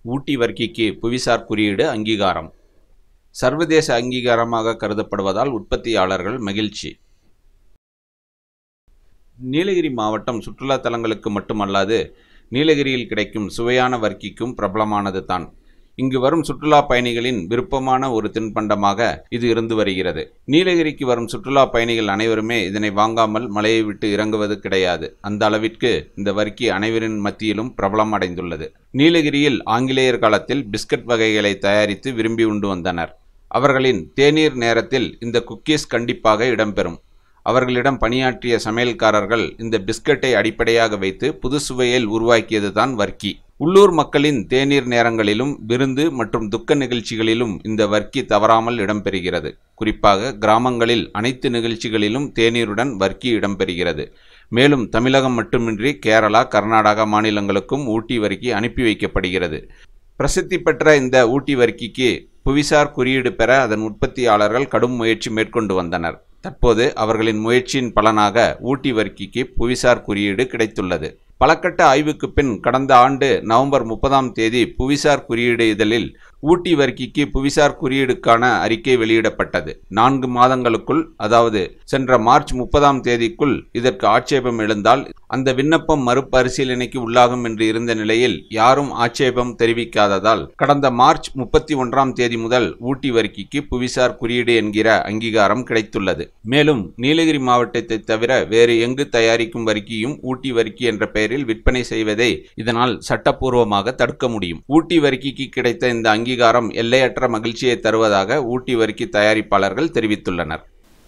ஊட்டி வர்க்கிக்கு புவிசார் குறியீடு அங்கீகாரம் சர்வதேச அங்கீகாரமாக கருதப்படுவதால் உற்பத்தியாளர்கள் மகிழ்ச்சி நீலகிரி மாவட்டம் சுற்றுலா தலங்களுக்கு மட்டுமல்லாது நீலகிரியில் கிடைக்கும் சுவையான வர்க்கிக்கும் பிரபலமானது தான் இங்கு வரும் சுற்றுலா பயணிகளின் விருப்பமான ஒரு தின்பண்டமாக இது இருந்து வருகிறது நீலகிரிக்கு வரும் சுற்றுலா பயணிகள் அனைவருமே இதனை வாங்காமல் மலையை விட்டு இறங்குவது கிடையாது அந்த அளவிற்கு இந்த வர்க்கி அனைவரின் மத்தியிலும் பிரபலம் அடைந்துள்ளது நீலகிரியில் ஆங்கிலேயர் காலத்தில் பிஸ்கட் வகைகளை தயாரித்து விரும்பி உண்டு வந்தனர் அவர்களின் தேநீர் நேரத்தில் இந்த குக்கீஸ் கண்டிப்பாக இடம்பெறும் அவர்களிடம் பணியாற்றிய சமையல்காரர்கள் இந்த பிஸ்கட்டை அடிப்படையாக வைத்து புது சுவையில் உருவாக்கியதுதான் வர்க்கி உள்ளூர் மக்களின் தேநீர் நேரங்களிலும் விருந்து மற்றும் துக்க நிகழ்ச்சிகளிலும் இந்த வர்க்கி தவறாமல் இடம்பெறுகிறது குறிப்பாக கிராமங்களில் அனைத்து நிகழ்ச்சிகளிலும் தேநீருடன் வர்க்கி இடம்பெறுகிறது மேலும் தமிழகம் மட்டுமின்றி கேரளா கர்நாடகா மாநிலங்களுக்கும் ஊட்டி வர்க்கி அனுப்பி வைக்கப்படுகிறது பிரசித்தி பெற்ற இந்த ஊட்டி வர்க்கிக்கு புவிசார் குறியீடு பெற அதன் உற்பத்தியாளர்கள் கடும் முயற்சி மேற்கொண்டு வந்தனர் தற்போது அவர்களின் முயற்சியின் பலனாக ஊட்டி வர்க்கிக்கு புவிசார் குறியீடு கிடைத்துள்ளது பலகட்ட ஆய்வுக்கு பின் கடந்த ஆண்டு நவம்பர் முப்பதாம் தேதி புவிசார் குறியீடு இதழில் ஊட்டி வர்க்கிக்கு புவிசார் குறியீடுக்கான அறிக்கை வெளியிடப்பட்டது நான்கு மாதங்களுக்குள் அதாவது சென்ற மார்ச் முப்பதாம் தேதிக்குள் இதற்கு ஆட்சேபம் எழுந்தால் அந்த விண்ணப்பம் மறுபரிசீலனைக்கு உள்ளாகும் என்று இருந்த நிலையில் யாரும் ஆட்சேபம் தெரிவிக்காததால் கடந்த மார்ச் முப்பத்தி ஒன்றாம் தேதி முதல் ஊட்டி வர்க்கிக்கு புவிசார் குறியீடு என்கிற அங்கீகாரம் கிடைத்துள்ளது மேலும் நீலகிரி மாவட்டத்தை தவிர வேறு எங்கு தயாரிக்கும் வர்க்கியும் ஊட்டி வர்க்கி என்ற பெயரில் விற்பனை செய்வதை இதனால் சட்டப்பூர்வமாக தடுக்க முடியும் ஊட்டி வர்க்கிக்கு கிடைத்த இந்த அங்கீகாரம் எல்லையற்ற மகிழ்ச்சியை தருவதாக ஊட்டி வர்க்கி தயாரிப்பாளர்கள் தெரிவித்துள்ளனர்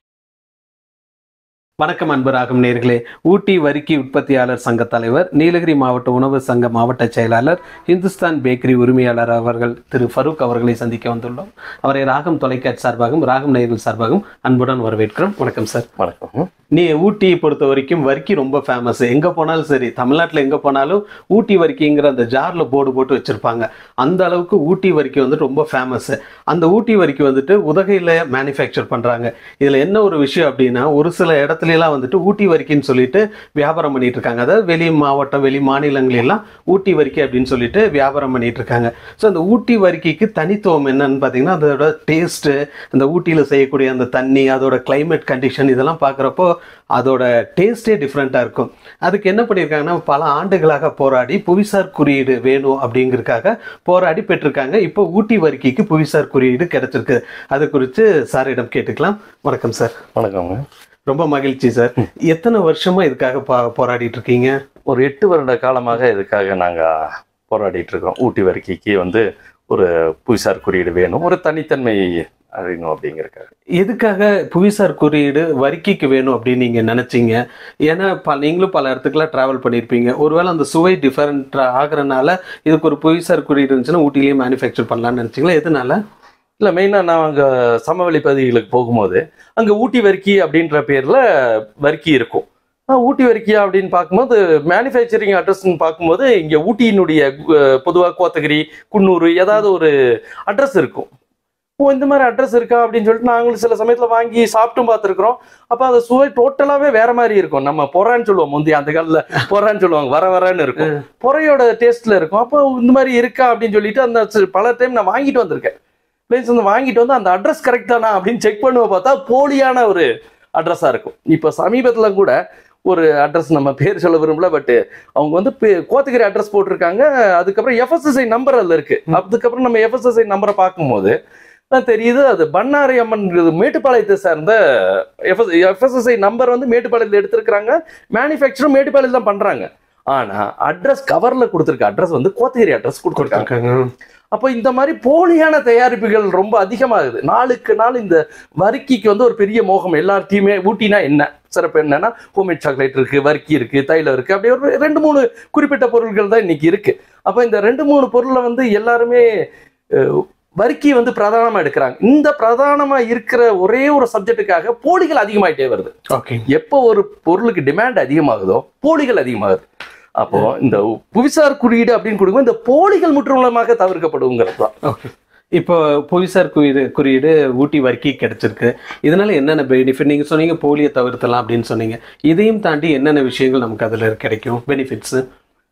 வணக்கம் அன்பராகும் நேர்களே ஊட்டி வரிக்கி உற்பத்தியாளர் சங்க தலைவர் நீலகிரி மாவட்ட உணவு சங்க மாவட்ட செயலாளர் இந்துஸ்தான் பேக்கரி உரிமையாளர் அவர்கள் திரு ஃபரூக் அவர்களை சந்திக்க வந்துள்ளோம் அவரை ராகம் தொலைக்காட்சி சார்பாகவும் ராகம் நேயர்கள் சார்பாகவும் அன்புடன் வரவேற்கிறோம் வணக்கம் சார் வணக்கம் நீ ஊட்டியை பொறுத்த வரைக்கும் வர்க்கி ரொம்ப ஃபேமஸ் எங்கே போனாலும் சரி தமிழ்நாட்டில் எங்கே போனாலும் ஊட்டி வர்க்கிங்கிற அந்த ஜாரில் போர்டு போட்டு வச்சுருப்பாங்க அந்த அளவுக்கு ஊட்டி வர்க்கி வந்து ரொம்ப ஃபேமஸ் அந்த ஊட்டி வர்க்கி வந்துட்டு உதகையில் மேனுஃபேக்சர் பண்ணுறாங்க இதில் என்ன ஒரு விஷயம் அப்படின்னா ஒரு சில இடத்துலலாம் வந்துட்டு ஊட்டி வர்க்கின்னு சொல்லிட்டு வியாபாரம் பண்ணிட்டு இருக்காங்க அதாவது வெளி மாவட்டம் வெளி மாநிலங்களெல்லாம் ஊட்டி வர்க்கி அப்படின்னு சொல்லிட்டு வியாபாரம் பண்ணிட்டு இருக்காங்க ஸோ அந்த ஊட்டி வர்க்கிக்கு தனித்துவம் என்னன்னு பார்த்தீங்கன்னா அதோட டேஸ்ட்டு அந்த ஊட்டியில் செய்யக்கூடிய அந்த தண்ணி அதோட கிளைமேட் கண்டிஷன் இதெல்லாம் பார்க்குறப்போ அதோட டேஸ்டே டிஃப்ரெண்ட்டாக இருக்கும் அதுக்கு என்ன பண்ணியிருக்காங்கன்னா பல ஆண்டுகளாக போராடி புவிசார் குறியீடு வேணும் அப்படிங்கிறதுக்காக போராடி பெற்றிருக்காங்க இப்போ ஊட்டி வர்க்கிக்கு புவிசார் குறியீடு கிடைச்சிருக்கு அது குறித்து சாரிடம் கேட்டுக்கலாம் வணக்கம் சார் வணக்கங்க ரொம்ப மகிழ்ச்சி சார் எத்தனை வருஷமா இதுக்காக பா- போராடிட்டு இருக்கீங்க ஒரு எட்டு வருட காலமாக இதுக்காக நாங்கள் போராடிட்டு இருக்கோம் ஊட்டி வர்க்கிக்கு வந்து ஒரு புவிசார் குறியீடு வேணும் ஒரு தனித்தன்மை அறியணும் அப்படிங்கிறக்காக எதுக்காக புவிசார் குறியீடு வரிக்கைக்கு வேணும் அப்படின்னு நீங்க நினைச்சீங்க ஏன்னா ப நீங்களும் பல இடத்துக்குலாம் டிராவல் பண்ணியிருப்பீங்க ஒருவேளை அந்த சுவை டிஃபரெண்ட் ஆகுறனால இதுக்கு ஒரு புவிசார் குறியீடு இருந்துச்சுன்னா ஊட்டிலேயே மேனுஃபேக்சர் பண்ணலாம்னு நினைச்சீங்களா எதனால இல்லை மெயினாக நான் அங்கே சமவெளி பகுதிகளுக்கு போகும்போது அங்கே ஊட்டி வர்க்கி அப்படின்ற பேரில் வர்க்கி இருக்கும் ஆஹ் ஊட்டி வர்க்கியா அப்படின்னு பார்க்கும்போது மேனுஃபேக்சரிங் அட்ரஸ்ன்னு பார்க்கும்போது இங்கே ஊட்டியினுடைய பொதுவாக கோத்தகிரி குன்னூர் ஏதாவது ஒரு அட்ரஸ் இருக்கும் ஓ இந்த மாதிரி அட்ரஸ் இருக்கா அப்படின்னு சொல்லிட்டு நாங்களும் சில சமயத்தில் வாங்கி சாப்பிட்டும் பார்த்துருக்குறோம் அப்போ அந்த சுவை டோட்டலாகவே வேற மாதிரி இருக்கும் நம்ம பொறான்னு சொல்லுவோம் முந்தைய அந்த காலத்தில் பொறான்னு சொல்லுவாங்க வர வரன்னு இருக்கும் பொறையோட டேஸ்ட்ல இருக்கும் அப்போ இந்த மாதிரி இருக்கா அப்படின்னு சொல்லிட்டு அந்த சி- பல டைம் நான் வாங்கிட்டு வந்திருக்கேன் பிளேஸ் வந்து வாங்கிட்டு வந்து அந்த அட்ரஸ் கரெக்ட் தானா அப்படின்னு செக் பண்ணுவோம் பார்த்தா போலியான ஒரு அட்ரஸாக இருக்கும் இப்போ சமீபத்தில் கூட ஒரு அட்ரஸ் நம்ம பேர் சொல்ல விரும்பல பட் அவங்க வந்து பே- கோத்தகிரி அட்ரஸ் போட்டிருக்காங்க அதுக்கப்புறம் எஃப்எஸ்எஸ்ஐ நம்பர் அதில் இருக்கு அதுக்கப்புறம் நம்ம எஃப்எஸ்எஸ்ஐ நம்பரை பார்க்கும்போது தான் தெரியுது அது பண்ணாரி அம்மன் மேட்டுப்பாளையத்தை சார்ந்த எஃப்எஸ் எஃப்எஸ்எஸ்ஐ நம்பர் வந்து மேட்டுப்பாளையத்தில் எடுத்திருக்கிறாங்க மேனுஃபேக்சரும் மேட்டுப்பாளையத்தில் தான் பண்றாங்க ஆனா அட்ரஸ் கவர்ல கொடுத்துருக்க அட்ரஸ் வந்து கோத்தகிரி அட்ரஸ் கொடுத்துருக்காங்க கொடுத்துருக்காங்க அப்போ இந்த மாதிரி போலியான தயாரிப்புகள் ரொம்ப அதிகமாகுது நாளுக்கு நாள் இந்த வர்க்கிக்கு வந்து ஒரு பெரிய மோகம் எல்லாத்தையுமே ஊட்டினா என்ன சிறப்பு என்னன்னா ஹோம்மேட் சாக்லேட் இருக்கு வர்க்கி இருக்கு தைலம் இருக்கு அப்படி ஒரு ரெண்டு மூணு குறிப்பிட்ட பொருட்கள் தான் இன்னைக்கு இருக்கு அப்போ இந்த ரெண்டு மூணு பொருளை வந்து எல்லாருமே அஹ், வர்க்கி வந்து பிரதானமா எடுக்கிறாங்க இந்த பிரதானமா இருக்கிற ஒரே ஒரு சப்ஜெக்ட்டுக்காக போலிகள் அதிகமாயிட்டே வருது ஓகே எப்போ ஒரு பொருளுக்கு டிமாண்ட் அதிகமாகுதோ போலிகள் அதிகமாகுது அப்போ இந்த புவிசார் குறியீடு அப்படின்னு கொடுக்கும்போது இந்த போலிகள் முற்றுமுலமாக தவிர்க்கப்படுங்கிறது தான் ஓகே இப்போ புவிசார் குறியீடு குறியீடு ஊட்டி வர்க்கி கிடைச்சிருக்கு இதனால என்னென்ன பெனிஃபிட் நீங்க சொன்னீங்க போலியை தவிர்த்தலாம் அப்படின்னு சொன்னீங்க இதையும் தாண்டி என்னென்ன விஷயங்கள் நமக்கு அதுல கிடைக்கும் பெனிஃபிட்ஸ்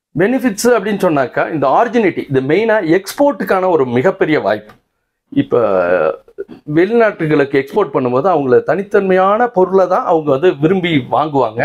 பெனிஃபிட்ஸ் அப்படின்னு சொன்னாக்கா இந்த ஆர்ஜினிட்டி இது மெயினாக எக்ஸ்போர்ட்டுக்கான ஒரு மிகப்பெரிய வாய்ப்பு இப்போ வெளிநாட்டுகளுக்கு எக்ஸ்போர்ட் பண்ணும்போது அவங்கள தனித்தன்மையான பொருளை தான் அவங்க வந்து விரும்பி வாங்குவாங்க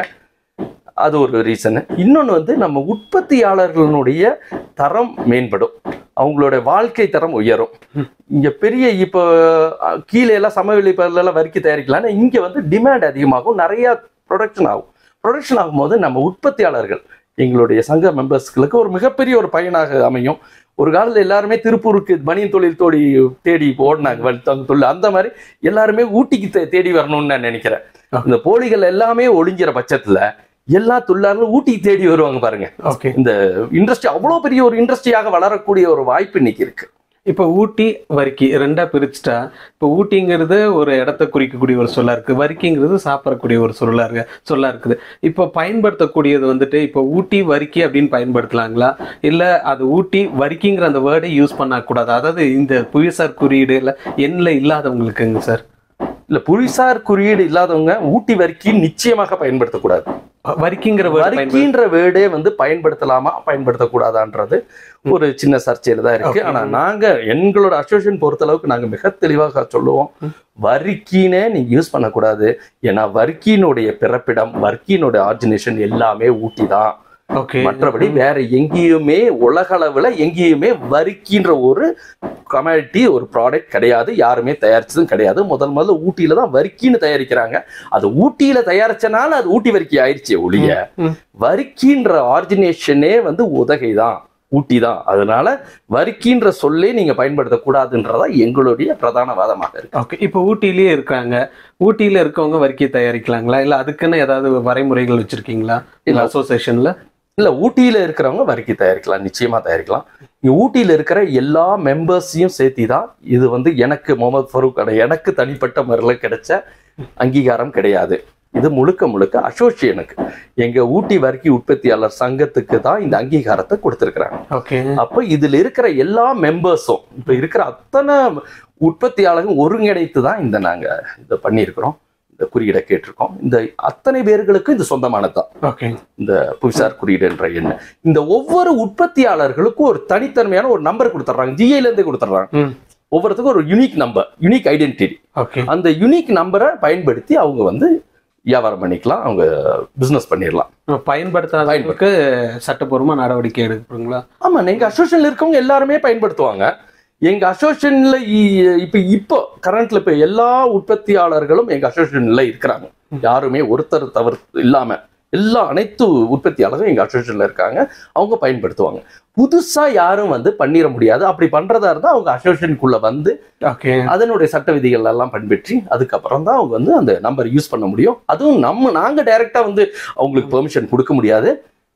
அது ஒரு ரீசனு இன்னொன்று வந்து நம்ம உற்பத்தியாளர்களுடைய தரம் மேம்படும் அவங்களோட வாழ்க்கை தரம் உயரும் இங்க பெரிய இப்போ அஹ், கீழே எல்லாம் சமவெளி எல்லாம் வரிக்கை தயாரிக்கலாம்னா இங்க வந்து டிமாண்ட் அதிகமாகும் நிறைய ப்ரொடக்ஷன் ஆகும் ப்ரொடக்ஷன் ஆகும்போது நம்ம உற்பத்தியாளர்கள் எங்களுடைய சங்க மெம்பர்ஸ்களுக்கு ஒரு மிகப்பெரிய ஒரு பயனாக அமையும் ஒரு காலத்துல எல்லாருமே திருப்பூருக்கு பனியன் தொழில் தோடி தேடி ஓடினாங்க வல் தங்க தொழில் அந்த மாதிரி எல்லாருமே ஊட்டிக்கு தே- தேடி வரணும்னு நான் நினைக்கிறேன் இந்த போலிகள் எல்லாமே ஒளிஞ்சிற பட்சத்துல எல்லா தொழிலாளர்களும் ஊட்டிக்கு தேடி வருவாங்க பாருங்க ஓகே இந்த இண்டஸ்ட்ரி அவ்வளோ பெரிய ஒரு இண்டஸ்ட்ரியாக வளரக்கூடிய ஒரு வாய்ப்பு இன்னைக்கு இருக்கு இப்போ ஊட்டி வரிக்கி ரெண்டா பிரிச்சுட்டா இப்போ ஊட்டிங்கிறது ஒரு இடத்த குறிக்கக்கூடிய ஒரு சொல்லா இருக்கு வரிக்கிங்கிறது சாப்பிடக்கூடிய ஒரு சொல்லா இருக்கு சொல்லா இருக்குது இப்போ பயன்படுத்தக்கூடியது வந்துட்டு இப்போ ஊட்டி வரிக்கி அப்படின்னு பயன்படுத்தலாங்களா இல்ல அது ஊட்டி வரிக்கிங்கிற அந்த வேர்டை யூஸ் பண்ணக்கூடாது அதாவது இந்த புவிசார் குறியீடு இல்ல எண்ணில் இல்லாதவங்களுக்குங்க சார் இல்ல புவிசார் குறியீடு இல்லாதவங்க ஊட்டி வரிக்கு நிச்சயமாக பயன்படுத்தக்கூடாது வரிக்கிங்கிற வேர்டு வரிக்கின்ற வேர்டே வந்து பயன்படுத்தலாமா பயன்படுத்தக்கூடாதான்றது ஒரு சின்ன சர்ச்சையில தான் இருக்கு Okay. ஆனா நாங்க எங்களோட அசோசியேஷன் பொறுத்த அளவுக்கு நாங்க மிக தெளிவாக சொல்லுவோம் வரிக்கினே நீங்க யூஸ் பண்ணக்கூடாது ஏன்னா வர்க்கியினுடைய பிறப்பிடம் வர்க்கியினுடைய ஆர்ஜினேஷன் எல்லாமே ஊட்டி தான் ஓகே மற்றபடி வேற எங்கேயுமே உலக அளவுல எங்கேயுமே வரிக்கின்ற ஒரு கமாடிட்டி ஒரு ப்ராடக்ட் கிடையாது யாருமே தயாரிச்சதும் கிடையாது முதல் முதல்ல ஊட்டியில தான் வரிக்கின்னு தயாரிக்கிறாங்க அது ஊட்டியில தயாரிச்சனால அது ஊட்டி வரிக்கி ஆயிடுச்சு ஒழிய ம். வரிக்கின்ற ஆர்ஜினேஷனே வந்து உதகை தான் ஊட்டி தான் அதனால வரிக்கின்ற சொல்லே நீங்க பயன்படுத்தக்கூடாதுன்றதா எங்களுடைய பிரதான வாதமாக இருக்கு ஓகே இப்போ ஊட்டியிலேயே இருக்காங்க ஊட்டியில இருக்கவங்க வரிக்கை தயாரிக்கலாங்களா இல்ல அதுக்குன்னு ஏதாவது வரைமுறைகள் வச்சிருக்கீங்களா இல்ல இல்ல. அசோசியேஷன்ல இல்ல ஊட்டியில இருக்கிறவங்க வரிக்கி தயாரிக்கலாம் நிச்சயமா தயாரிக்கலாம் இங்க ஊட்டியில இருக்கிற எல்லா மெம்பர்ஸையும் சேர்த்தி தான் இது வந்து எனக்கு முகமது ஃபரூக் கடை எனக்கு தனிப்பட்ட முறையில் கிடைச்ச அங்கீகாரம் கிடையாது இது முழுக்க முழுக்க அசோசியனுக்கு எங்க ஊட்டி வரிக்கி உற்பத்தியாளர் சங்கத்துக்கு தான் இந்த அங்கீகாரத்தை கொடுத்திருக்கிறாங்க ஓகே அப்ப இதுல இருக்கிற எல்லா மெம்பர்ஸும் இப்ப இருக்கிற அத்தனை உற்பத்தியாளர்கள் ஒருங்கிணைத்து தான் இந்த நாங்க இதை பண்ணியிருக்கிறோம் இந்த குறியீடை கேட்டிருக்கோம் இந்த அத்தனை பேர்களுக்கும் இது சொந்தமானது தான் ஓகே இந்த புவிசார் குறியீடு என்ற எண்ணெய் இந்த ஒவ்வொரு உற்பத்தியாளர்களுக்கும் ஒரு தனித்தன்மையான ஒரு நம்பர் கொடுத்துட்றாங்க ஜிஐல இருந்தே கொடுத்துட்றாங்க ம். ஒவ்வொருத்துக்கும் ஒரு unique number unique identity okay அந்த யுனிக் நம்பரை பயன்படுத்தி அவங்க வந்து வியாபாரம் பண்ணிக்கலாம் அவங்க பிசினஸ் பண்ணிடலாம் பயன்படுத்தாதவங்களுக்கு சட்டப்பூர்வமா நடவடிக்கை எடுக்கணுங்களா ஆமா எங்க அசோசியேஷன்ல இருக்கவங்க எல்லாருமே பயன்படுத்துவாங்க எங்க அசோசியேஷன்ல இ- இப்ப இப்போ கரண்ட்ல இப்ப எல்லா உற்பத்தியாளர்களும் எங்க அசோசியேஷன்ல இருக்கிறாங்க யாருமே ஒருத்தர் தவிர இல்லாம எல்லா அனைத்து உற்பத்தியாளரும் எங்க அசோசியேஷன்ல இருக்காங்க அவங்க பயன்படுத்துவாங்க புதுசா யாரும் வந்து பண்ணிட முடியாது அப்படி பண்றதா இருந்தா அவங்க அசோசியேஷனுக்குள்ள வந்து ஓகே அதனுடைய சட்ட விதிகள் எல்லாம் பின்பற்றி அதுக்கப்புறம் தான் அவங்க வந்து அந்த நம்பர் யூஸ் பண்ண முடியும் அதுவும் நம்ம நாங்க டைரக்டா வந்து அவங்களுக்கு பெர்மிஷன் கொடுக்க முடியாது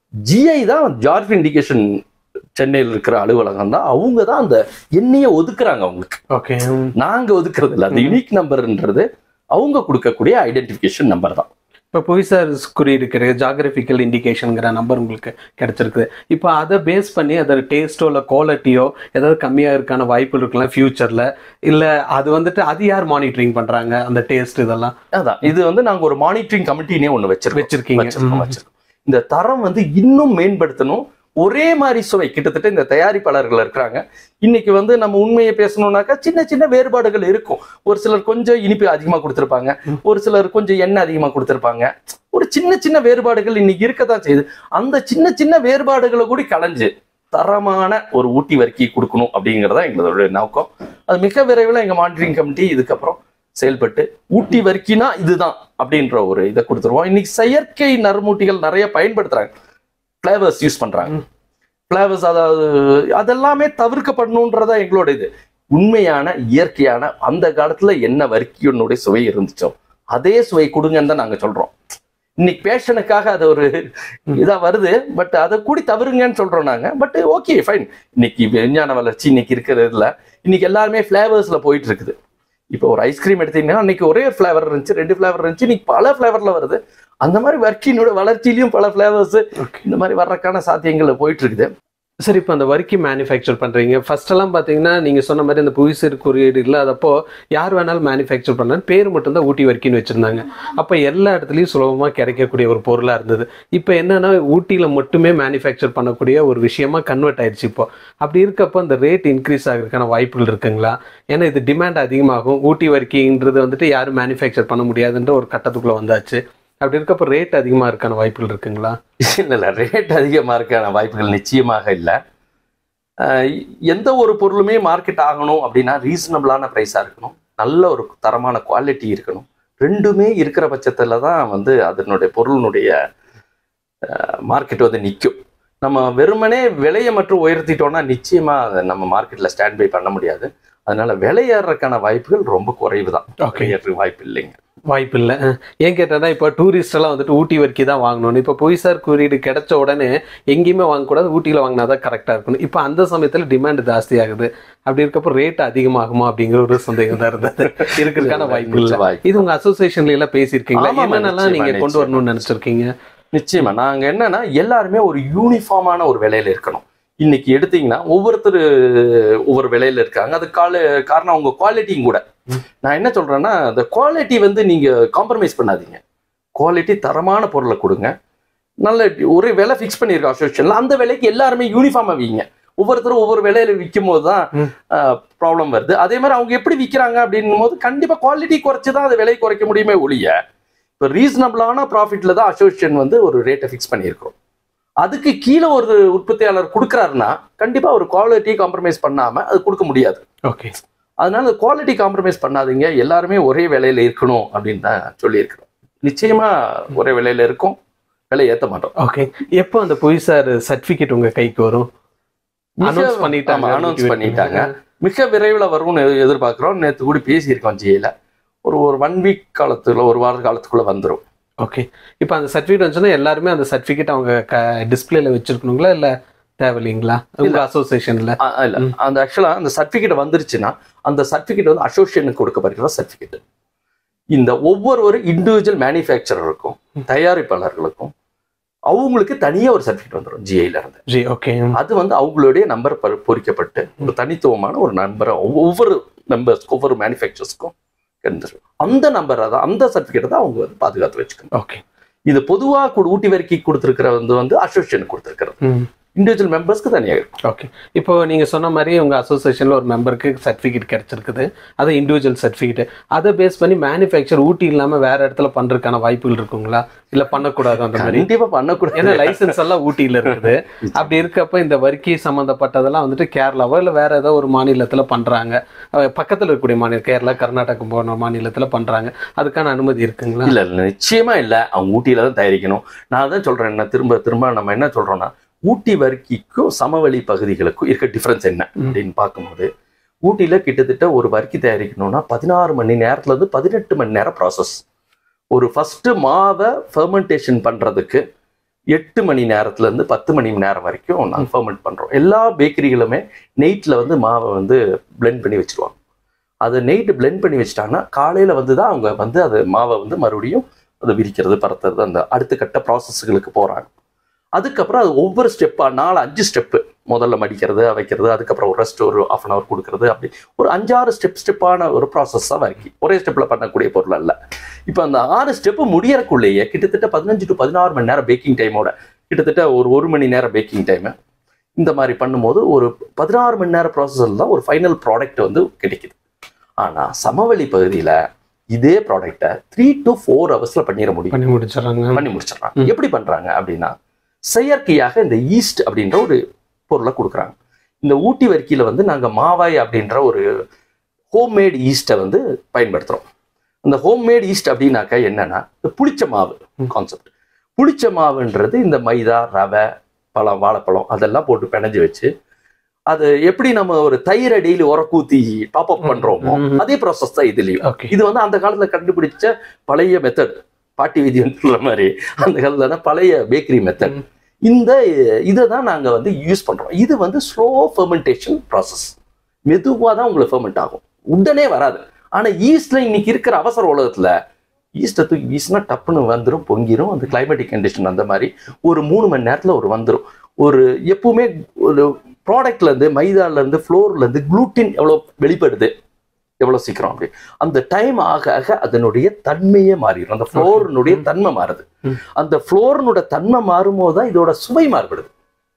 ஜிஐ தான் ஜார்ஜ் இண்டிகேஷன் சென்னையில் இருக்கிற அலுவலகம் தான் அவங்க தான் அந்த எண்ணையை ஒதுக்குறாங்க அவங்களுக்கு ஓகே நாங்க ஒதுக்குறது இல்லை அந்த யூனிக் நம்பர்ன்றது அவங்க கொடுக்கக்கூடிய ஐடென்டிஃபிகேஷன் நம்பர் தான் இப்போ புவிசார் குறியீடு கிடையாது ஜாகிரபிக்கல் இண்டிகேஷனுங்கிற நம்பர் உங்களுக்கு கிடைச்சிருக்குது இப்போ அதை பேஸ் பண்ணி அதோட டேஸ்ட்டோ இல்லை குவாலிட்டியோ ஏதாவது கம்மியாக இருக்கான வாய்ப்பு இருக்கலாம் ஃபியூச்சரில் இல்லை அது வந்துட்டு அது யார் மானிட்டரிங் பண்ணுறாங்க அந்த டேஸ்ட் இதெல்லாம் அதான் இது வந்து நாங்க ஒரு மானிட்டரிங் கமிட்டினே ஒன்று வச்சிருக்கோம் வச்சிருக்கீங்க வச்சிருக்கோம் ம். வச்சிருக்கோம் இந்த தரம் வந்து இன்னும் மேம்படுத்தணும் ஒரே மாதிரி சுவை கிட்டத்தட்ட இந்த தயாரிப்பாளர்கள் இருக்கிறாங்க இன்னைக்கு வந்து நம்ம உண்மையை பேசணும்னாக்கா சின்ன சின்ன வேறுபாடுகள் இருக்கும் ஒரு சிலர் கொஞ்சம் இனிப்பு அதிகமா கொடுத்திருப்பாங்க ஒரு சிலர் கொஞ்சம் எண்ணெய் அதிகமா கொடுத்திருப்பாங்க ஒரு சின்ன சின்ன வேறுபாடுகள் இன்னைக்கு இருக்கத்தான் செய்யுது அந்த சின்ன சின்ன வேறுபாடுகளை கூட களைஞ்சு தரமான ஒரு ஊட்டி வர்க்கி கொடுக்கணும் அப்படிங்கிறதா எங்களோட நோக்கம் அது மிக விரைவில் எங்க மானிட்டரிங் கமிட்டி இதுக்கப்புறம் செயல்பட்டு ஊட்டி வர்க்கினா இதுதான் அப்படின்ற ஒரு இதை கொடுத்துருவோம் இன்னைக்கு செயற்கை நறுமூட்டிகள் நிறைய பயன்படுத்துறாங்க ஃப்ளேவர்ஸ் யூஸ் பண்றாங்க ஃப்ளேவர்ஸ் அதாவது அதெல்லாமே தவிர்க்கப்படணுன்றதா எங்களோட இது உண்மையான இயற்கையான அந்த காலத்துல என்ன வர்க்கியனுடைய சுவை இருந்துச்சோ அதே சுவை கொடுங்கன்னு தான் நாங்க சொல்றோம் இன்னைக்கு பேஷனுக்காக அது ஒரு இதா வருது பட் அதை கூடி தவறுங்கன்னு சொல்றோம் நாங்க பட் ஓகே ஃபைன் இன்னைக்கு விஞ்ஞான வளர்ச்சி இன்னைக்கு இருக்கிறதுல இன்னைக்கு எல்லாருமே ஃபிளேவர்ஸ்ல போயிட்டு இருக்குது இப்போ ஒரு ஐஸ்கிரீம் எடுத்தீங்கன்னா அன்னைக்கு ஒரே ஒரு ஃபிளேவர் இருந்துச்சு ரெண்டு ஃபிளேவர் இருந்துச்சு இன்னைக்கு பல ஃபிளேவர்ல வருது அந்த மாதிரி வர்க்கினோட வளர்ச்சியிலையும் பல ஃபிளேவர்ஸ் Okay. இந்த மாதிரி வர்றதுக்கான சாத்தியங்கள் போயிட்டு இருக்குது சரி இப்போ அந்த வரிக்கி மேனுஃபேக்சர் பண்ணுறீங்க ஃபர்ஸ்ட் எல்லாம் பார்த்தீங்கன்னா நீங்கள் சொன்ன மாதிரி அந்த புவிசீர் குறியீடு இல்லாதப்போ யார் வேணாலும் மேனுஃபேக்சர் பண்ணலாம் பேர் மட்டும்தான் ஊட்டி வரிக்கின்னு வச்சுருந்தாங்க அப்போ எல்லா இடத்துலையும் சுலபமாக கிடைக்கக்கூடிய ஒரு பொருளாக இருந்தது இப்போ என்னன்னா ஊட்டியில் மட்டுமே மேனுஃபேக்சர் பண்ணக்கூடிய ஒரு விஷயமா கன்வெர்ட் ஆயிடுச்சு இப்போ அப்படி இருக்கப்போ அந்த ரேட் இன்க்ரீஸ் ஆகிறதுக்கான வாய்ப்புகள் இருக்குங்களா ஏன்னா இது டிமாண்ட் அதிகமாகும் ஊட்டி வரிக்கின்றது வந்துட்டு யாரும் மேனுஃபேக்சர் பண்ண முடியாதுன்ற ஒரு கட்டத்துக்குள்ளே வந்தாச்சு அப்படி இருக்கப்போ ரேட் அதிகமாக இருக்கான வாய்ப்புகள் இருக்குங்களா இல்லை இல்லை ரேட் அதிகமாக இருக்கான வாய்ப்புகள் நிச்சயமாக இல்லை எந்த ஒரு பொருளுமே மார்க்கெட் ஆகணும் அப்படின்னா ரீசனபிளான ப்ரைஸாக இருக்கணும் நல்ல ஒரு தரமான குவாலிட்டி இருக்கணும் ரெண்டுமே இருக்கிற பட்சத்தில் தான் வந்து அதனுடைய பொருளினுடைய மார்க்கெட் வந்து நிற்கும் நம்ம வெறுமனே விலையை மட்டும் உயர்த்திட்டோம்னா நிச்சயமாக அதை நம்ம மார்க்கெட்டில் ஸ்டாண்ட் பை பண்ண முடியாது அதனால விலை ஏறுறதுக்கான வாய்ப்புகள் ரொம்ப குறைவு தான் Okay. ஏறதுக்கு வாய்ப்பு இல்லைங்க வாய்ப்பு இல்லை ஏன் கேட்டா இப்போ டூரிஸ்ட் எல்லாம் வந்துட்டு ஊட்டி வரைக்கும் தான் வாங்கணும் இப்போ புவிசார் குறியீடு கிடைச்ச உடனே எங்கேயுமே வாங்கக்கூடாது ஊட்டியில் வாங்கினா தான் கரெக்டாக இருக்கணும் இப்போ அந்த சமயத்தில் டிமாண்ட் ஜாஸ்தி ஆகுது அப்படி இருக்கப்போ ரேட் அதிகமாகுமா அப்படிங்கிற ஒரு சந்தேகம் தான் இருந்தது இருக்கிறதுக்கான வாய்ப்பு இல்லை வாய்ப்பு. இது உங்க அசோசியேஷன்ல எல்லாம் பேசியிருக்கீங்களா ஆமாமா, என்னென்னலாம் நீங்க நிச்சயமா, கொண்டு வரணும்னு நினைச்சிருக்கீங்க நிச்சயமா நாங்க என்னன்னா எல்லாருமே ஒரு யூனிஃபார்மான ஒரு விலையில இருக்கணும் இன்னைக்கு எடுத்தீங்கன்னா ஒவ்வொருத்தர் ஒவ்வொரு விலையில இருக்காங்க அது கால காரணம் அவங்க குவாலிட்டியும் கூட நான் என்ன சொல்றேன்னா அந்த குவாலிட்டி வந்து நீங்க காம்ப்ரமைஸ் பண்ணாதீங்க குவாலிட்டி தரமான பொருளை கொடுங்க நல்ல ஒரு விலை ஃபிக்ஸ் பண்ணியிருக்கோம் அசோசியேஷன்ல அந்த விலைக்கு எல்லாருமே யூனிஃபார்மா வைங்க ஒவ்வொருத்தரும் ஒவ்வொரு விலையில விற்கும் போது தான் ம். ப்ராப்ளம் வருது அதே மாதிரி அவங்க எப்படி விற்கிறாங்க அப்படின்னும் போது கண்டிப்பா குவாலிட்டி குறைச்சு தான் அந்த விலை குறைக்க முடியுமே ஒழிய இப்போ ரீசனபிளான ப்ராஃபிட்ல தான் அசோசியேஷன் வந்து ஒரு ரேட்டை ஃபிக்ஸ் பண்ணியிருக்கோம் அதுக்கு கீழே ஒரு உற்பத்தியாளர் கொடுக்குறாருன்னா கண்டிப்பா ஒரு குவாலிட்டி காம்ப்ரமைஸ் பண்ணாம அது கொடுக்க முடியாது ஓகே அதனால குவாலிட்டி காம்ப்ரமைஸ் பண்ணாதீங்க எல்லாருமே ஒரே விலையில இருக்கணும் அப்படின்னு தான் சொல்லியிருக்கிறோம் நிச்சயமா ஒரே விலையில இருக்கும் விலை ஏத்த மாட்டோம் ஓகே எப்போ அந்த புவிசார் சர்டிபிகேட் உங்க கைக்கு வரும் அனௌன்ஸ் பண்ணிட்டாங்க அனௌன்ஸ் பண்ணிட்டாங்க மிக விரைவில் வரும்னு எதிர்பார்க்குறோம் நேற்று கூட பேசியிருக்கோம் ஜிஏல ஒரு ஒரு ஒன் வீக் காலத்துல ஒரு வார காலத்துக்குள்ள வந்துடும் ஓகே இப்போ அந்த சர்டிஃபிகேட் வந்துச்சுன்னா எல்லாருமே அந்த சர்டிஃபிகேட் அவங்க க டிஸ்பிளேல வச்சிருக்கணுங்களா இல்லை தேவையில்லைங்களா உங்க அசோசியேஷன்ல ஆ, இல்ல அந்த ஆக்சுவலா அந்த சர்டிபிகேட் வந்துருச்சுன்னா அந்த சர்டிபிகேட் வந்து அசோசியேஷனுக்கு கொடுக்கப்படுகிற சர்டிபிகேட் இந்த ஒவ்வொரு ஒரு இண்டிவிஜுவல் மேனுஃபேக்சரருக்கும் தயாரிப்பாளர்களுக்கும் அவங்களுக்கு தனியா ஒரு சர்டிபிகேட் வந்துடும் ஜிஐல இருந்து ஜி ஓகே அது வந்து அவங்களுடைய நம்பர் பொறிக்கப்பட்டு ஒரு தனித்துவமான ஒரு நம்பரை ஒவ்வொரு மெம்பர்ஸ் ஒவ்வொரு மேனுஃபேக்சர்ஸ்க்கும் இருந்துரும் அந்த நம்பரை தான் அந்த சர்டிபிகேட் தான் அவங்க வந்து பாதுகாத்து வச்சுக்கணும் ஓகே இது பொதுவா கு- ஊட்டி வரைக்கும் கொடுத்துருக்கிற வந்து வந்து அசோசியேஷனுக்கு கொடுத்துருக்கிறது ம் இண்டிவிஜுவல் மெம்பர்ஸ்க்கு தனியாக இருக்கும் ஓகே இப்போ நீங்க சொன்ன மாதிரி உங்க அசோசியேஷன்ல ஒரு மெம்பருக்கு சர்டிஃபிகேட் கிடைச்சிருக்குது அது இண்டிவிஜுவல் சர்டிஃபிகேட் அதை பேஸ் பண்ணி மேனுஃபேக்சர் ஊட்டி இல்லாம வேற இடத்துல பண்றதுக்கான வாய்ப்புகள் இருக்குங்களா இல்ல பண்ணக்கூடாது அந்த மாதிரி கண்டிப்பா பண்ணக்கூடாது ஏன்னா லைசன்ஸ் எல்லாம் ஊட்டியில இருக்குது அப்படி இருக்கப்ப இந்த வரிக்கை சம்பந்தப்பட்டதெல்லாம் வந்துட்டு கேரளாவோ இல்ல வேற ஏதோ ஒரு மாநிலத்துல பண்றாங்க அஹ் பக்கத்துல இருக்கக்கூடிய மாநிலம் கேரளா கர்நாடகா போன மாநிலத்துல பண்றாங்க அதுக்கான அனுமதி இருக்குங்களா இல்ல இல்ல நிச்சயமா இல்ல அவங்க ஊட்டியில தான் தயாரிக்கணும் நான் அதான் சொல்றேன் என்ன திரும்ப திரும்ப நம்ம என்ன சொல்றோம்னா ஊட்டி வர்க்கிக்கும் சமவெளி பகுதிகளுக்கும் இருக்க டிஃபரன்ஸ் என்ன ம். அப்படின்னு பார்க்கும்போது ஊட்டியில கிட்டத்தட்ட ஒரு வர்க்கி தயாரிக்கணும்னா பதினாறு மணி நேரத்துல இருந்து பதினெட்டு மணி நேரம் ப்ராசஸ் ஒரு ஃபர்ஸ்ட் மாவை ஃபெர்மெண்டேஷன் பண்றதுக்கு எட்டு மணி நேரத்துல இருந்து பத்து மணி நேரம் வரைக்கும் நாங்கள் ஃபெர்மெண்ட் பண்றோம் எல்லா பேக்கரிகளுமே நெய்ட்ல வந்து மாவை வந்து blend பண்ணி வச்சிருவாங்க அதை நெய்ட்டு blend பண்ணி வச்சிட்டாங்கன்னா காலையில வந்து தான் அவங்க வந்து அது மாவை வந்து மறுபடியும் அதை விரிக்கிறது பரத்துறது அந்த அடுத்த கட்ட ப்ராசஸ்களுக்கு போறாங்க அதுக்கப்புறம் அது ஒவ்வொரு ஸ்டெப்பா நாலு அஞ்சு ஸ்டெப்பு முதல்ல மடிக்கிறது வைக்கிறது அதுக்கப்புறம் ஒரு ரெஸ்ட் ஒரு ஆஃப் அன் அவர் கொடுக்கறது அப்படி ஒரு அஞ்சாறு ஸ்டெப் ஸ்டெப்பான ஒரு ப்ராசஸ் தான் வரைக்கும் ஒரே ஸ்டெப்ல பண்ணக்கூடிய பொருள் அல்ல இப்போ அந்த ஆறு ஸ்டெப்பு முடியறக்குள்ளேயே கிட்டத்தட்ட பதினஞ்சு டு பதினாறு மணி நேரம் பேக்கிங் டைமோட கிட்டத்தட்ட ஒரு ஒரு மணி நேரம் பேக்கிங் டைமு இந்த மாதிரி பண்ணும்போது ஒரு பதினாறு மணி நேரம் ப்ராசஸில் தான் ஒரு ஃபைனல் ப்ராடக்ட் வந்து கிடைக்குது ஆனால் சமவெளி பகுதியில் இதே ப்ராடக்டை த்ரீ டு ஃபோர் ஹவர்ஸில் பண்ணிட முடியும் பண்ணி முடிச்சிடறாங்க பண்ணி முடிச்சிடுறாங்க ம். எப்படி பண்றாங்க அப்படின்னா செயற்கையாக இந்த ஈஸ்ட் அப்படின்ற ஒரு பொருளை கொடுக்குறாங்க இந்த ஊட்டி வர்க்கியில வந்து நாங்க மாவாய் அப்படின்ற ஒரு ஹோம்மேட் ஈஸ்ட்டை வந்து பயன்படுத்துறோம் அந்த ஹோம்மேட் ஈஸ்ட் அப்படின்னாக்கா என்னன்னா இந்த புளிச்ச மாவு ம். கான்செப்ட் புளிச்ச மாவுன்றது இந்த மைதா ரவை பழம் வாழைப்பழம் அதெல்லாம் போட்டு பிணைஞ்சு வச்சு அது எப்படி நம்ம ஒரு தயிரை டெய்லி உரக்கூத்தி டாப் அப் ம். பண்றோமோ ம். அதே ப்ராசஸ் தான் இதுலயும் ஓகே இது வந்து அந்த காலத்துல கண்டுபிடிச்ச பழைய மெத்தட் பாட்டி விதின்னு சொல்ற மாதிரி அந்த காலத்துல பழைய பேக்கரி மெத்தட் ம். இந்த இதை தான் நாங்க வந்து யூஸ் பண்றோம் இது வந்து ஸ்லோ ஃபெர்மெண்டேஷன் ப்ராசஸ் மெதுவாக தான் உங்களுக்கு ஃபெர்மெண்ட் ஆகும் உடனே வராது ஆனா ஈஸ்ட்ல இன்னைக்கு இருக்கிற அவசர உலகத்துல ஈஸ்ட்டை தூக்கி வீசினா டப்புன்னு வந்துடும் பொங்கிரும் அந்த கிளைமேட்டிக் கண்டிஷன் அந்த மாதிரி ஒரு மூணு மணி நேரத்துல ஒரு வந்துடும் ஒரு எப்பவுமே ஒரு ப்ராடக்ட்ல இருந்து மைதால இருந்து ஃப்ளோர்ல இருந்து குளூட்டின் எவ்வளோ வெளிப்படுது எவ்வளவு சீக்கிரம் அப்படி அந்த டைம் ஆக ஆக அதனுடைய தன்மையே மாறிடும் அந்த ஃப்ளோரினுடைய தன்மை மாறுது ம். அந்த ஃப்ளோரினோட தன்மை மாறும்போது தான் இதோட சுவை மாறுபடுது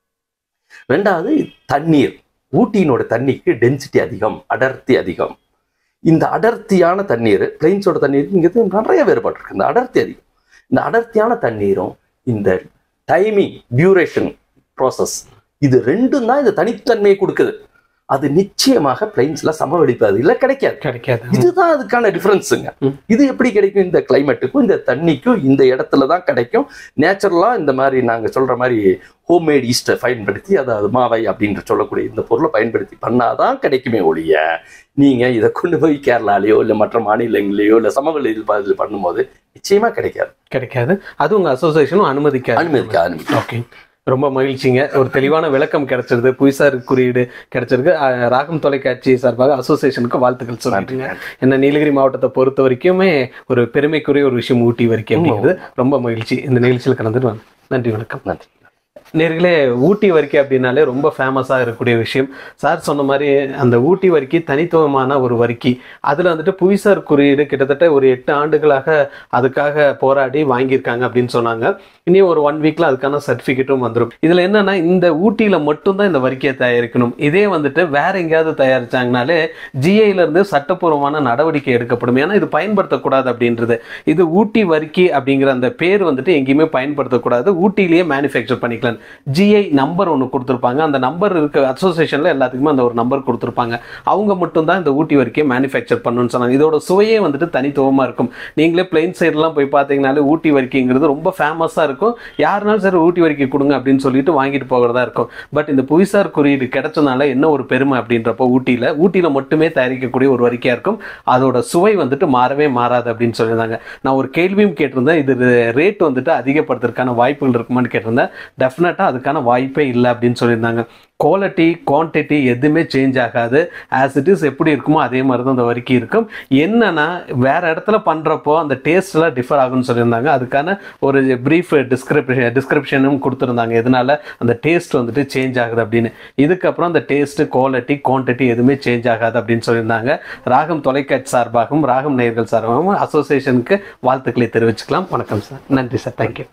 ரெண்டாவது தண்ணீர் ஊட்டியினோட தண்ணிக்கு டென்சிட்டி அதிகம் அடர்த்தி அதிகம் இந்த அடர்த்தியான தண்ணீர் பிளைன்ஸோட தண்ணீருங்கிறது நிறைய வேறுபாடு இருக்கு இந்த அடர்த்தி அதிகம் இந்த அடர்த்தியான தண்ணீரும் இந்த டைமிங் டியூரேஷன் ப்ராசஸ் இது ரெண்டும் தான் இந்த தனித்தன்மையை கொடுக்குது அது நிச்சயமாக பிளைன்ஸ்ல சமவெளி பகுதியில் கிடைக்காது கிடைக்காது இதுதான் அதுக்கான டிஃபரன்ஸுங்க ம். இது எப்படி கிடைக்கும் இந்த கிளைமேட்டுக்கும் இந்த தண்ணிக்கும் இந்த இடத்துல தான் கிடைக்கும் நேச்சுரலா இந்த மாதிரி நாங்க சொல்ற மாதிரி ஹோம்மேட் ஈஸ்டை பயன்படுத்தி அதாவது மாவை அப்படின்ற சொல்லக்கூடிய இந்த பொருளை பயன்படுத்தி பண்ணாதான் கிடைக்குமே ஒழிய நீங்க இதை கொண்டு போய் கேரளாலேயோ இல்லை மற்ற மாநிலங்களையோ இல்லை சமவெளி பகுதியில் பண்ணும்போது நிச்சயமா கிடைக்காது கிடைக்காது அது உங்க அசோசியேஷனும் அனுமதிக்காது அனுமதிக்க அனுமதி ஓகே ரொம்ப மகிழ்ச்சிங்க ஒரு தெளிவான விளக்கம் கிடைச்சிருது புவிசார் குறியீடு கிடைச்சிருக்கு அஹ், ராகம் தொலைக்காட்சி சார்பாக அசோசியேஷனுக்கு வாழ்த்துக்கள் சொல்லிட்டுங்க என்ன நீலகிரி மாவட்டத்தை பொறுத்த வரைக்குமே ஒரு பெருமைக்குரிய ஒரு விஷயம் ஊட்டி வரைக்கும் அப்படிங்கிறது ரொம்ப மகிழ்ச்சி இந்த நிகழ்ச்சியில் கலந்துட்டு வாங்க நன்றி வணக்கம் நன்றி நேர்களே ஊட்டி வரிக்கை அப்படின்னாலே ரொம்ப ஃபேமஸாக இருக்கக்கூடிய விஷயம் சார் சொன்ன மாதிரி அந்த ஊட்டி வரிக்கை தனித்துவமான ஒரு வரிக்கை அதில் வந்துட்டு புவிசார் குறியீடு கிட்டத்தட்ட ஒரு எட்டு ஆண்டுகளாக அதுக்காக போராடி வாங்கியிருக்காங்க அப்படின்னு சொன்னாங்க இனி ஒரு ஒன் வீக்ல அதுக்கான சர்டிஃபிகேட்டும் வந்துடும் இதில் என்னன்னா இந்த ஊட்டியில் மட்டும்தான் இந்த வரிக்கையை தயாரிக்கணும் இதே வந்துட்டு வேற எங்கேயாவது தயாரிச்சாங்கனாலே ஜிஐல இருந்து சட்டப்பூர்வமான நடவடிக்கை எடுக்கப்படும் ஏன்னா இது பயன்படுத்தக்கூடாது அப்படின்றது இது ஊட்டி வரிக்கை அப்படிங்கிற அந்த பேர் வந்துட்டு எங்கேயுமே பயன்படுத்தக்கூடாது ஊட்டிலேயே மேனுஃபேக்சர் பண்ணிக்கலாம் ஜிஐ நம்பர் ஒன்று கொடுத்துருப்பாங்க அந்த நம்பர் இருக்க அசோசியேஷனில் எல்லாத்துக்குமே அந்த ஒரு நம்பர் கொடுத்துருப்பாங்க அவங்க மட்டும்தான் இந்த ஊட்டி வரைக்கும் மேனுஃபேக்சர் பண்ணணும்னு சொன்னாங்க இதோட சுவையே வந்துட்டு தனித்துவமாக இருக்கும் நீங்களே பிளைன் சைட்லாம் போய் பார்த்தீங்கனாலே ஊட்டி வரிக்கைங்கிறது ரொம்ப ஃபேமஸாக இருக்கும் யாருனாலும் சரி ஊட்டி வரிக்கை கொடுங்க அப்படின்னு சொல்லிட்டு வாங்கிட்டு போகிறதா இருக்கும் பட் இந்த புவிசார் குறியீடு கிடைச்சதுனால என்ன ஒரு பெருமை அப்படின்றப்போ ஊட்டியில் ஊட்டியில் மட்டுமே தயாரிக்கக்கூடிய ஒரு வரிக்கையாக இருக்கும் அதோட சுவை வந்துட்டு மாறவே மாறாது அப்படின்னு சொல்லியிருந்தாங்க நான் ஒரு கேள்வியும் கேட்டிருந்தேன் இது ரேட் வந்துட்டு அதிகப்படுத்துறதுக்கான வாய்ப்புகள் இருக்குமான்னு கேட்டிருந்தேன் டெஃபினட்டாக அதுக்கான வாய்ப்பே இல்லை அப்படின்னு சொல்லியிருந்தாங்க குவாலிட்டி குவான்டிட்டி எதுவுமே சேஞ்ச் ஆகாது ஆஸ் இட் இஸ் எப்படி இருக்குமோ அதே மாதிரி தான் அந்த வரிக்கை இருக்கும் என்னன்னா வேற இடத்துல பண்ணுறப்போ அந்த டேஸ்ட்லாம் டிஃபர் ஆகும்னு சொல்லியிருந்தாங்க அதுக்கான ஒரு ப்ரீஃப் டிஸ்கிரிப்ஷன் டிஸ்கிரிப்ஷனும் கொடுத்துருந்தாங்க எதனால அந்த டேஸ்ட் வந்துட்டு சேஞ்ச் ஆகுது அப்படின்னு இதுக்கப்புறம் அந்த டேஸ்ட் குவாலிட்டி குவான்டிட்டி எதுவுமே சேஞ்ச் ஆகாது அப்படின்னு சொல்லியிருந்தாங்க ராகம் தொலைக்காட்சி சார்பாகவும் ராகம் நேயர்கள் சார்பாகவும் அசோசியேஷனுக்கு வாழ்த்துக்களை தெரிவிச்சுக்கலாம் வணக்கம் சார் நன்றி சார் தேங்க்யூ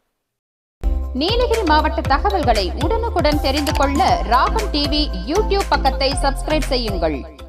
நீலகிரி மாவட்ட தகவல்களை உடனுக்குடன் தெரிந்து கொள்ள ராகம் டிவி யூடியூப் பக்கத்தை சப்ஸ்கிரைப் செய்யுங்கள்